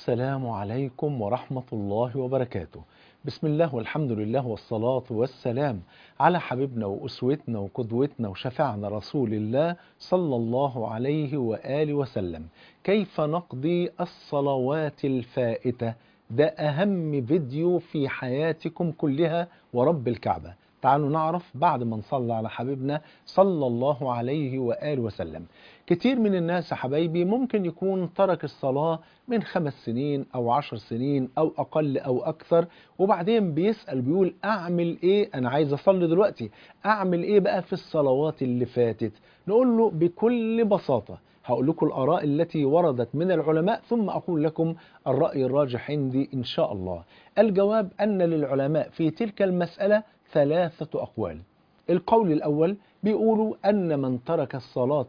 السلام عليكم ورحمة الله وبركاته بسم الله والحمد لله والصلاة والسلام على حبيبنا وأسوتنا وقدوتنا وشفعنا رسول الله صلى الله عليه وآله وسلم كيف نقضي الصلوات الفائتة ده أهم فيديو في حياتكم كلها ورب الكعبة تعالوا نعرف بعد ما نصلي على حبيبنا صلى الله عليه وآله وسلم كتير من الناس يا حبايبي ممكن يكون ترك الصلاة من خمس سنين أو عشر سنين أو أقل أو أكثر وبعدين بيسأل بيقول أعمل إيه أنا عايز أصلي دلوقتي أعمل إيه بقى في الصلوات اللي فاتت نقول له بكل بساطة هقول لكم الآراء التي وردت من العلماء ثم أقول لكم الرأي الراجح عندي إن شاء الله الجواب أن للعلماء في تلك المسألة ثلاثة أقوال القول الأول بيقولوا أن من ترك الصلاة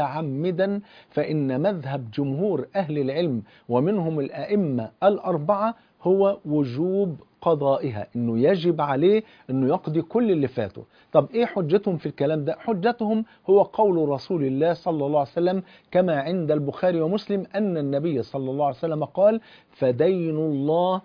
متعمدا فإن مذهب جمهور أهل العلم ومنهم الأئمة الأربعة هو وجوب قضائها انه يجب عليه انه يقضي كل اللي فاته طب ايه حجتهم في الكلام ده حجتهم هو قول رسول الله صلى الله عليه وسلم كما عند البخاري ومسلم ان النبي صلى الله عليه وسلم قال فدين الله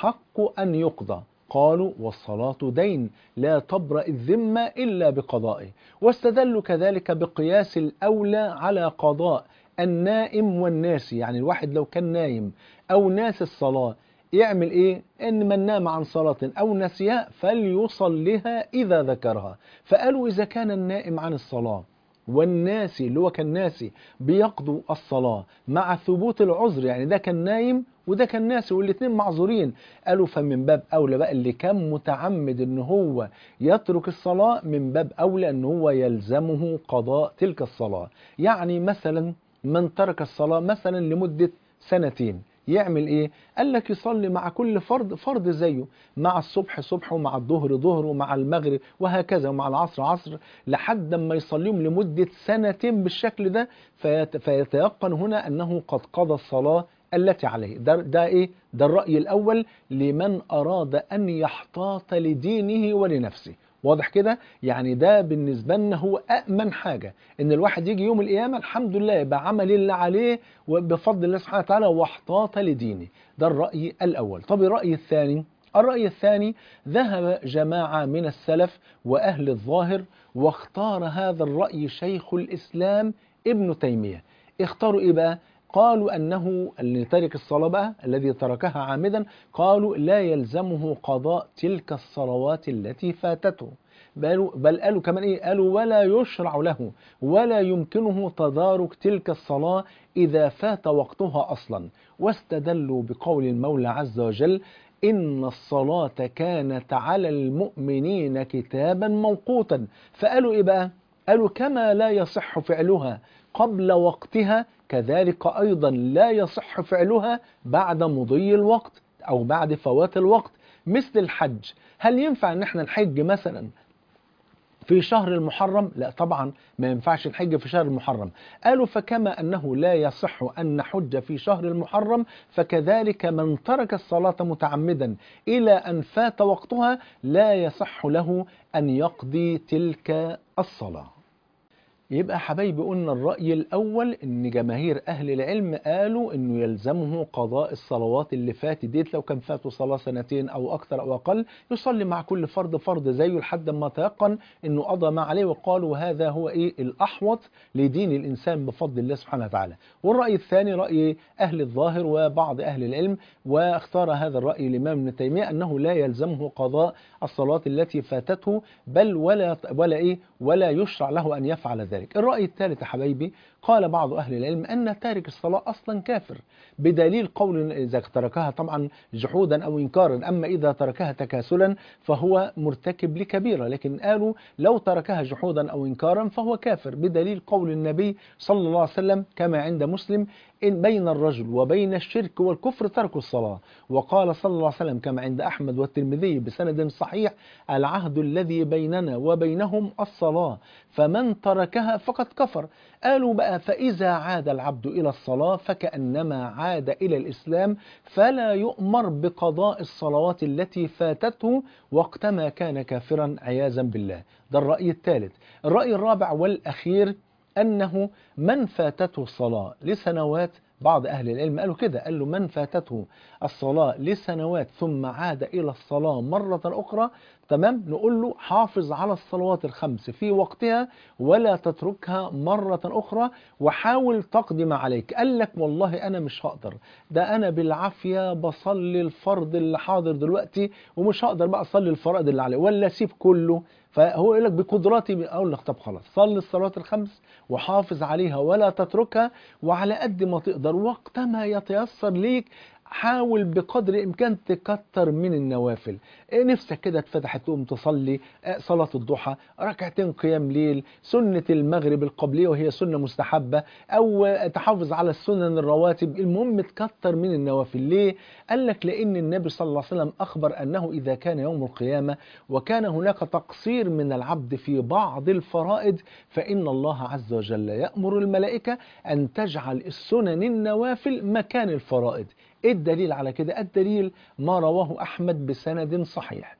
احق ان يقضى قالوا والصلاة دين لا تبرأ الذمة إلا بقضائه واستدلوا كذلك بقياس الأولى على قضاء النائم والناس يعني الواحد لو كان نايم أو ناس الصلاة يعمل ايه ان من نام عن صلاة او نسيها فليصلها اذا ذكرها فقالوا اذا كان النائم عن الصلاة والناسي اللي هو كان ناسي بيقضوا الصلاة مع ثبوت العذر يعني ده كان نايم وده كان ناسي والاثنين معذورين قالوا فمن باب اولى بقى اللي كان متعمد ان هو يترك الصلاة من باب اولى ان هو يلزمه قضاء تلك الصلاة يعني مثلا من ترك الصلاة مثلا لمدة سنتين يعمل ايه قال لك يصلي مع كل فرض فرض زيه مع الصبح صبح ومع الظهر ظهر ومع المغرب وهكذا ومع العصر عصر لحد ما يصليهم لمدة سنتين بالشكل ده فيت فيتيقن هنا انه قد قضى الصلاة التي عليه ده, ده ايه ده الرأي الاول لمن اراد ان يحتاط لدينه ولنفسه واضح كده يعني ده بالنسبة لنا هو أأمن حاجة إن الواحد يجي يوم القيامة الحمد لله يبقى عمل اللي عليه وبفضل الله سبحانه وتعالى واحتاط لدينه ده الرأي الأول طب الرأي الثاني الرأي الثاني ذهب جماعة من السلف وأهل الظاهر واختار هذا الرأي شيخ الإسلام ابن تيمية اختاروا إيه بقى قالوا أنه اللي ترك الصلاة بقى الذي تركها عامدا قالوا لا يلزمه قضاء تلك الصلوات التي فاتته بل, بل قالوا كمان إيه قالوا ولا يشرع له ولا يمكنه تدارك تلك الصلاة إذا فات وقتها أصلا واستدلوا بقول المولى عز وجل إن الصلاة كانت على المؤمنين كتابا موقوتا فقالوا إيه بقى قالوا كما لا يصح فعلها قبل وقتها كذلك أيضا لا يصح فعلها بعد مضي الوقت أو بعد فوات الوقت مثل الحج هل ينفع أن احنا نحج مثلا في شهر المحرم لا طبعا ما ينفعش الحج في شهر المحرم قالوا فكما أنه لا يصح أن نحج في شهر المحرم فكذلك من ترك الصلاة متعمدا إلى أن فات وقتها لا يصح له أن يقضي تلك الصلاة يبقى حبايبي قلنا الرأي الأول إن جماهير أهل العلم قالوا إنه يلزمه قضاء الصلوات اللي فاتت ديت لو كان فاته صلاة سنتين أو أكثر أو أقل يصلي مع كل فرد فرد زيه لحد ما تيقن إنه قضى ما عليه وقالوا هذا هو إيه الأحوط لدين الإنسان بفضل الله سبحانه وتعالى والرأي الثاني رأي أهل الظاهر وبعض أهل العلم واختار هذا الرأي الإمام ابن تيمية أنه لا يلزمه قضاء الصلاة التي فاتته بل ولا ولا إيه ولا يشرع له أن يفعل ذلك ذلك الرأي الثالث يا حبايبي قال بعض أهل العلم أن تارك الصلاة أصلا كافر بدليل قول إذا تركها طبعا جحودا أو إنكارا أما إذا تركها تكاسلا فهو مرتكب لكبيرة لكن قالوا لو تركها جحودا أو إنكارا فهو كافر بدليل قول النبي صلى الله عليه وسلم كما عند مسلم إن بين الرجل وبين الشرك والكفر ترك الصلاة وقال صلى الله عليه وسلم كما عند أحمد والترمذي بسند صحيح العهد الذي بيننا وبينهم الصلاة فمن تركها فقد كفر قالوا بقى فإذا عاد العبد إلى الصلاة فكأنما عاد إلى الإسلام فلا يؤمر بقضاء الصلوات التي فاتته وقتما كان كافرا عياذا بالله ده الرأي الثالث الرأي الرابع والأخير أنه من فاتته الصلاة لسنوات بعض أهل العلم قالوا كده قال له من فاتته الصلاة لسنوات ثم عاد إلى الصلاة مرة أخرى تمام نقول له حافظ على الصلوات الخمس في وقتها ولا تتركها مرة أخرى وحاول تقضي ما عليك قال لك والله أنا مش هقدر ده أنا بالعافية بصلي الفرض اللي حاضر دلوقتي ومش هقدر بقى أصلي الفرائض اللي عليه ولا أسيب كله فهو يقول لك بقدراتي اقول لك طب خلاص صلي الصلوات الخمس وحافظ عليها ولا تتركها وعلى قد ما تقدر وقت ما يتيسر ليك حاول بقدر الامكان تكتر من النوافل إيه نفسك كده اتفتحت تقوم تصلي آه، صلاه الضحى ركعتين قيام ليل سنه المغرب القبليه وهي سنه مستحبه او آه، تحافظ على السنن الرواتب المهم تكتر من النوافل ليه قال لك لان النبي صلى الله عليه وسلم اخبر انه اذا كان يوم القيامه وكان هناك تقصير من العبد في بعض الفرائض فان الله عز وجل يامر الملائكه ان تجعل السنن النوافل مكان الفرائض ايه الدليل على كده الدليل ما رواه احمد بسند صحيح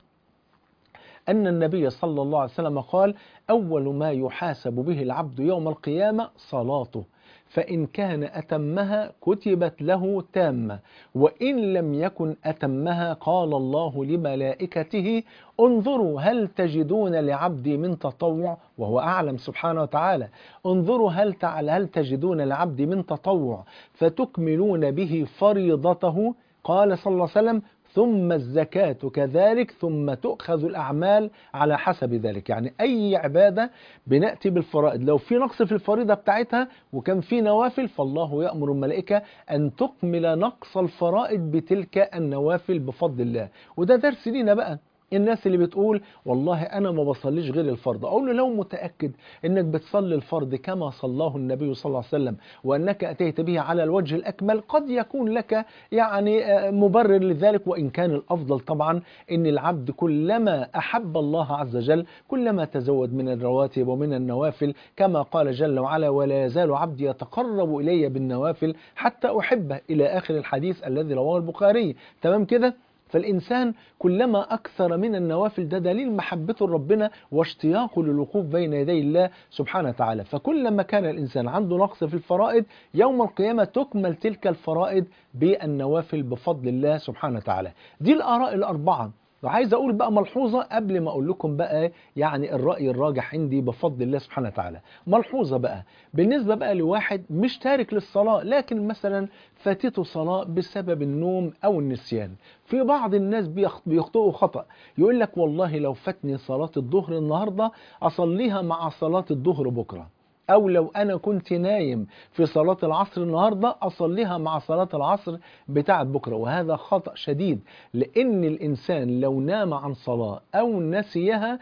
ان النبي صلى الله عليه وسلم قال اول ما يحاسب به العبد يوم القيامه صلاته فإن كان أتمها كتبت له تامة وإن لم يكن أتمها قال الله لملائكته انظروا هل تجدون لعبدي من تطوع وهو أعلم سبحانه وتعالى انظروا هل تعال هل تجدون لعبدي من تطوع فتكملون به فريضته قال صلى الله عليه وسلم ثم الزكاة كذلك ثم تؤخذ الأعمال على حسب ذلك يعني أي عبادة بنأتي بالفرائض لو في نقص في الفريضة بتاعتها وكان في نوافل فالله يأمر الملائكة أن تكمل نقص الفرائض بتلك النوافل بفضل الله وده درس لينا بقى الناس اللي بتقول والله انا ما بصليش غير الفرض اقول له لو متاكد انك بتصلي الفرض كما صلاه النبي صلى الله عليه وسلم وانك اتيت به على الوجه الاكمل قد يكون لك يعني آه، مبرر لذلك وان كان الافضل طبعا ان العبد كلما احب الله عز وجل كلما تزود من الرواتب ومن النوافل كما قال جل وعلا ولا يزال عبدي يتقرب الي بالنوافل حتى احبه الى اخر الحديث الذي رواه البخاري تمام كده فالإنسان كلما أكثر من النوافل ده دليل محبته لربنا واشتياقه للوقوف بين يدي الله سبحانه وتعالى فكلما كان الإنسان عنده نقص في الفرائض يوم القيامة تكمل تلك الفرائض بالنوافل بفضل الله سبحانه وتعالى دي الآراء الأربعة وعايز اقول بقى ملحوظه قبل ما اقول لكم بقى يعني الراي الراجح عندي بفضل الله سبحانه وتعالى ملحوظه بقى بالنسبه بقى لواحد مش تارك للصلاه لكن مثلا فاتته صلاه بسبب النوم او النسيان في بعض الناس بيخ- بيخطئوا خطا يقول لك والله لو فاتني صلاه الظهر النهارده اصليها مع صلاه الظهر بكره أو لو أنا كنت نايم في صلاة العصر النهاردة أصليها مع صلاة العصر بتاعت بكرة وهذا خطأ شديد لأن الإنسان لو نام عن صلاة أو نسيها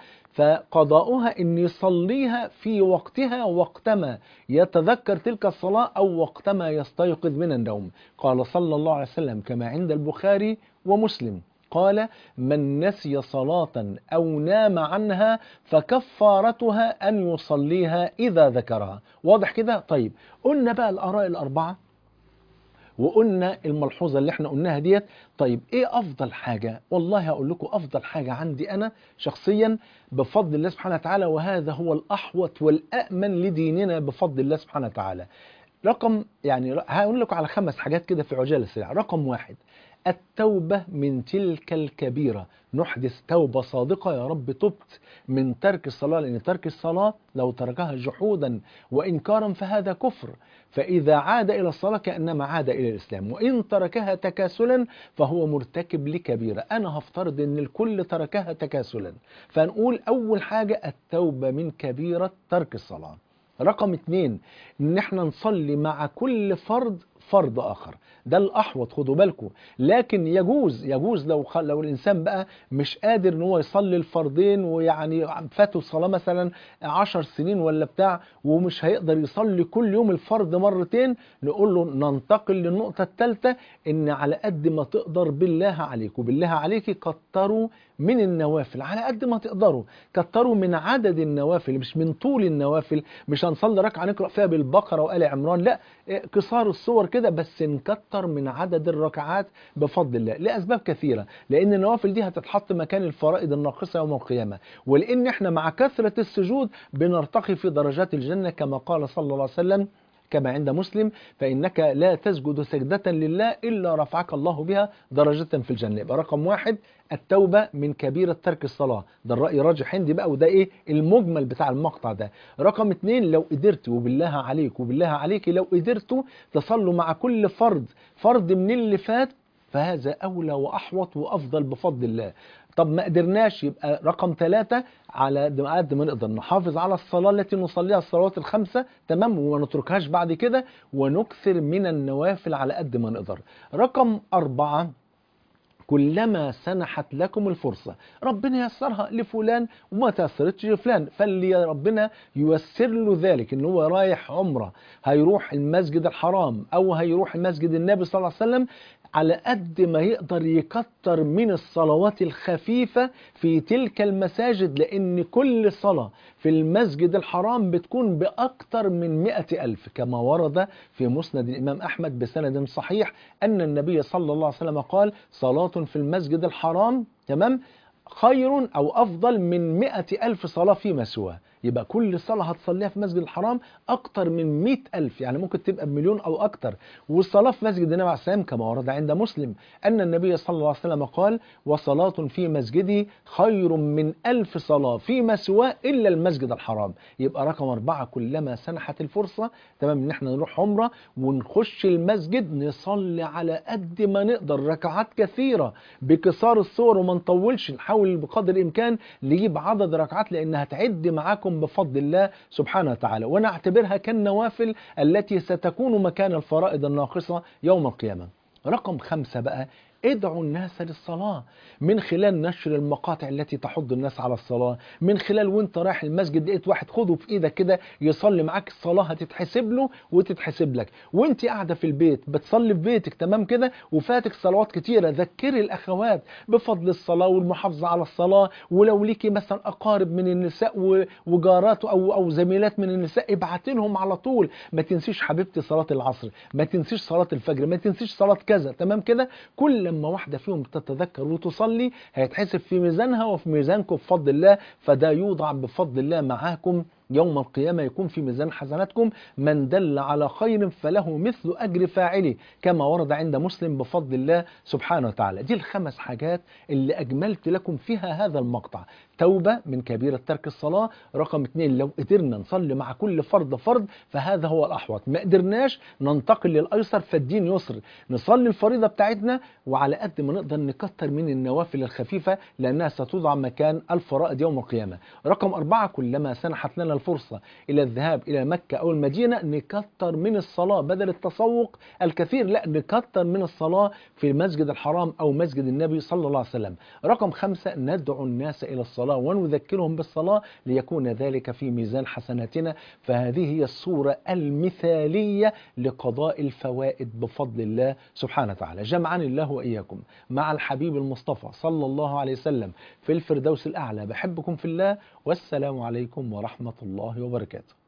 فقضاؤها أن يصليها في وقتها وقتما يتذكر تلك الصلاة أو وقتما يستيقظ من النوم قال صلى الله عليه وسلم كما عند البخاري ومسلم قال من نسي صلاة أو نام عنها فكفارتها أن يصليها إذا ذكرها واضح كده؟ طيب قلنا بقى الآراء الأربعة وقلنا الملحوظة اللي احنا قلناها ديت طيب ايه افضل حاجة والله هقول لكم افضل حاجة عندي انا شخصيا بفضل الله سبحانه وتعالى وهذا هو الاحوط والامن لديننا بفضل الله سبحانه وتعالى رقم يعني هقول لكم على خمس حاجات كده في عجالة سريعة رقم واحد التوبة من تلك الكبيرة نحدث توبة صادقة يا رب تبت من ترك الصلاة لأن ترك الصلاة لو تركها جحودا وإنكارا فهذا كفر فإذا عاد إلى الصلاة كأنما عاد إلى الإسلام وإن تركها تكاسلا فهو مرتكب لكبيرة أنا هفترض أن الكل تركها تكاسلا فنقول أول حاجة التوبة من كبيرة ترك الصلاة رقم اتنين ان احنا نصلي مع كل فرد فرض اخر ده الاحوط خدوا بالكم لكن يجوز يجوز لو خ... لو الانسان بقى مش قادر ان هو يصلي الفرضين ويعني فاته الصلاه مثلا عشر سنين ولا بتاع ومش هيقدر يصلي كل يوم الفرض مرتين نقول له ننتقل للنقطه الثالثه ان على قد ما تقدر بالله عليك وبالله عليك كتروا من النوافل على قد ما تقدروا كتروا من عدد النوافل مش من طول النوافل مش هنصلي ركعه نقرا فيها بالبقره وال عمران لا إيه، قصار الصور كده بس نكتر من عدد الركعات بفضل الله لاسباب كثيره لان النوافل دي هتتحط مكان الفرائض الناقصه يوم القيامه ولان احنا مع كثره السجود بنرتقي في درجات الجنه كما قال صلى الله عليه وسلم كما عند مسلم فإنك لا تسجد سجدة لله إلا رفعك الله بها درجة في الجنة يبقى رقم واحد التوبة من كبيرة ترك الصلاة ده الرأي راجح عندي بقى وده إيه المجمل بتاع المقطع ده رقم اتنين لو قدرت وبالله عليك وبالله عليك لو قدرتوا تصلوا مع كل فرد فرد من اللي فات فهذا أولى وأحوط وأفضل بفضل الله طب ما قدرناش يبقى رقم ثلاثة على قد ما نقدر نحافظ على الصلاة التي نصليها الصلوات الخمسة تمام وما نتركهاش بعد كده ونكثر من النوافل على قد ما نقدر رقم أربعة كلما سنحت لكم الفرصة ربنا يسرها لفلان وما تيسرتش لفلان فاللي ربنا ييسر له ذلك ان هو رايح عمرة هيروح المسجد الحرام او هيروح المسجد النبي صلى الله عليه وسلم على قد ما يقدر يكتر من الصلوات الخفيفة في تلك المساجد لأن كل صلاة في المسجد الحرام بتكون بأكثر من مئة ألف كما ورد في مسند الإمام أحمد بسند صحيح أن النبي صلى الله عليه وسلم قال صلاة في المسجد الحرام تمام خير أو أفضل من مئة ألف صلاة فيما سواه يبقى كل صلاة هتصليها في مسجد الحرام أكتر من مئة ألف يعني ممكن تبقى بمليون أو أكتر والصلاة في مسجد النبي عليه السلام كما ورد عند مسلم أن النبي صلى الله عليه وسلم قال وصلاة في مسجدي خير من ألف صلاة فيما سواه إلا المسجد الحرام يبقى رقم أربعة كلما سنحت الفرصة تمام إن احنا نروح عمرة ونخش المسجد نصلي على قد ما نقدر ركعات كثيرة بكسار الصور وما نطولش نحاول بقدر الإمكان نجيب عدد ركعات لأنها تعد معاكم بفضل الله سبحانه وتعالى وانا اعتبرها كالنوافل التي ستكون مكان الفرائض الناقصة يوم القيامة رقم خمسة بقى ادعوا الناس للصلاة من خلال نشر المقاطع التي تحض الناس على الصلاة من خلال وانت رايح المسجد لقيت واحد خده في ايدك كده يصلي معاك الصلاة هتتحسب له وتتحسب لك وانت قاعدة في البيت بتصلي في بيتك تمام كده وفاتك صلوات كتيرة ذكري الاخوات بفضل الصلاة والمحافظة على الصلاة ولو ليكي مثلا اقارب من النساء وجارات او او زميلات من النساء ابعتي لهم على طول ما تنسيش حبيبتي صلاة العصر ما تنسيش صلاة الفجر ما تنسيش صلاة كذا تمام كده كل لما واحدة فيهم تتذكر وتصلي هيتحسب في ميزانها وفي ميزانكم بفضل الله فده يوضع بفضل الله معاكم يوم القيامة يكون في ميزان حسناتكم من دل على خير فله مثل أجر فاعله كما ورد عند مسلم بفضل الله سبحانه وتعالى دي الخمس حاجات اللي أجملت لكم فيها هذا المقطع توبة من كبيرة ترك الصلاة رقم اثنين لو قدرنا نصلي مع كل فرد فرد فهذا هو الأحوط ما قدرناش ننتقل للأيسر فالدين يسر نصلي الفريضة بتاعتنا وعلى قد ما نقدر نكتر من النوافل الخفيفة لأنها ستوضع مكان الفرائض يوم القيامة رقم أربعة كلما سنحت لنا الفرصة إلى الذهاب إلى مكة أو المدينة نكتر من الصلاة بدل التسوق الكثير لا نكتر من الصلاة في المسجد الحرام أو مسجد النبي صلى الله عليه وسلم رقم خمسة ندعو الناس إلى الصلاة ونذكرهم بالصلاة ليكون ذلك في ميزان حسناتنا فهذه هي الصورة المثالية لقضاء الفوائد بفضل الله سبحانه وتعالى جمعني الله وإياكم مع الحبيب المصطفى صلى الله عليه وسلم في الفردوس الأعلى بحبكم في الله والسلام عليكم ورحمة الله وبركاته